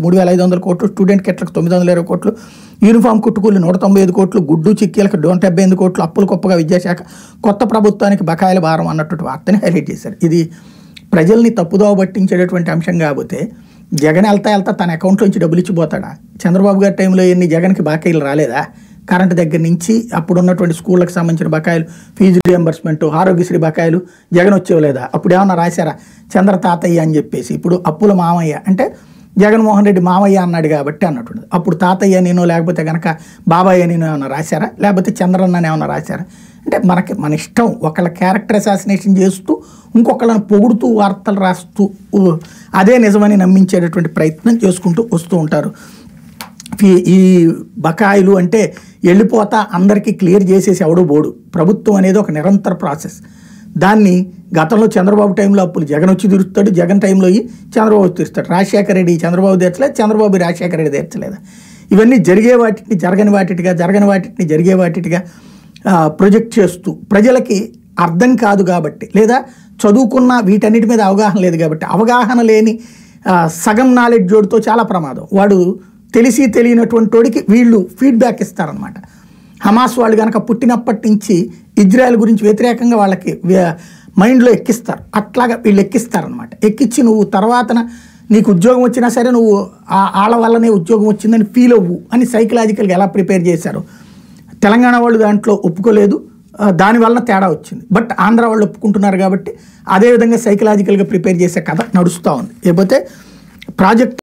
మూడు వేల ఐదు వందల కోట్లు స్టూడెంట్ కిట్లకు తొమ్మిది వందల ఇరవై కోట్లు యూనిఫామ్ కుట్టుకూలు నూట తొంభై ఐదు కోట్లు గుడ్డు చిక్కీలకు నూట డెబ్బై ఎనిమిది కోట్లు అప్పులు గొప్పగా విద్యాశాఖ కొత్త ప్రభుత్వానికి బకాయిల భారం అన్నట్టు వార్తని హైలైట్ చేశారు ఇది ప్రజల్ని తప్పుదోవ పట్టించేటటువంటి అంశం కాకపోతే జగన్ వెళ్తా వెళ్తా తన అకౌంట్లోంచి డబ్బులు ఇచ్చిపోతాడా చంద్రబాబు గారి టైంలో ఎన్ని జగన్కి బాకీలు రాలేదా కరెంట్ దగ్గర నుంచి అప్పుడు ఉన్నటువంటి స్కూళ్ళకి సంబంధించిన బకాయిలు ఫీజు రియంబర్స్మెంట్ ఆరోగ్యశ్రీ బకాయిలు జగన్ వచ్చేవలేదా అప్పుడు ఏమన్నా రాశారా చంద్ర తాతయ్య అని చెప్పేసి ఇప్పుడు అప్పుల మామయ్య అంటే జగన్మోహన్ రెడ్డి మామయ్య అన్నాడు కాబట్టి అన్నట్టు అప్పుడు తాతయ్య నేను లేకపోతే కనుక బాబాయ్య నేను ఏమన్నా రాశారా లేకపోతే చంద్రన్న ఏమన్నా రాశారా అంటే మనకి మన ఇష్టం ఒకళ్ళ క్యారెక్టర్ అసాసినేషన్ చేస్తూ ఇంకొకళ్ళని పొగుడుతూ వార్తలు రాస్తూ ఊ, అదే నిజమని నమ్మించేటటువంటి ప్రయత్నం చేసుకుంటూ వస్తూ ఉంటారు ఈ- ఈ బకాయిలు అంటే వెళ్ళిపోతా అందరికీ క్లియర్ చేసేసి ఎవడో బోడు ప్రభుత్వం అనేది ఒక నిరంతర ప్రాసెస్ దాన్ని గతంలో చంద్రబాబు టైంలో అప్పులు జగన్ వచ్చి తీరుస్తాడు జగన్ టైంలో ఈ చంద్రబాబు వచ్చి తీరుస్తాడు రాజశేఖర రెడ్డి చంద్రబాబు తీర్చలేదు చంద్రబాబు రాజశేఖర రెడ్డి తీర్చలేదు ఇవన్నీ జరిగే వాటిని జరగని వాటిగా జరగని వాటిని జరిగే వాటిగా ప్రొజెక్ట్ చేస్తూ ప్రజలకి అర్థం కాదు కాబట్టి లేదా చదువుకున్న వీటన్నిటి మీద అవగాహన లేదు కాబట్టి అవగాహన లేని ఆ, సగం నాలెడ్జ్ జోడితో చాలా ప్రమాదం వాడు తెలిసి తెలియనటువంటి వాడికి వీళ్ళు ఫీడ్బ్యాక్ ఇస్తారనమాట హమాస్ వాళ్ళు కనుక పుట్టినప్పటి నుంచి ఇజ్రాయెల్ గురించి వ్యతిరేకంగా వాళ్ళకి వ్య- మైండ్లో ఎక్కిస్తారు అట్లాగా వీళ్ళు ఎక్కిస్తారనమాట ఎక్కించి నువ్వు తర్వాతన నీకు ఉద్యోగం వచ్చినా సరే నువ్వు ఆ ఆళ్ళ వల్లనే ఉద్యోగం వచ్చిందని ఫీల్ అవ్వు అని సైకలాజికల్గా ఎలా ప్రిపేర్ చేశారు తెలంగాణ వాళ్ళు దాంట్లో ఒప్పుకోలేదు ఆ, దానివల్ల తేడా వచ్చింది బట్ ఆంధ్ర వాళ్ళు ఒప్పుకుంటున్నారు కాబట్టి అదేవిధంగా సైకలాజికల్గా ప్రిపేర్ చేసే కథ నడుస్తూ ఉంది లేకపోతే ప్రాజెక్ట్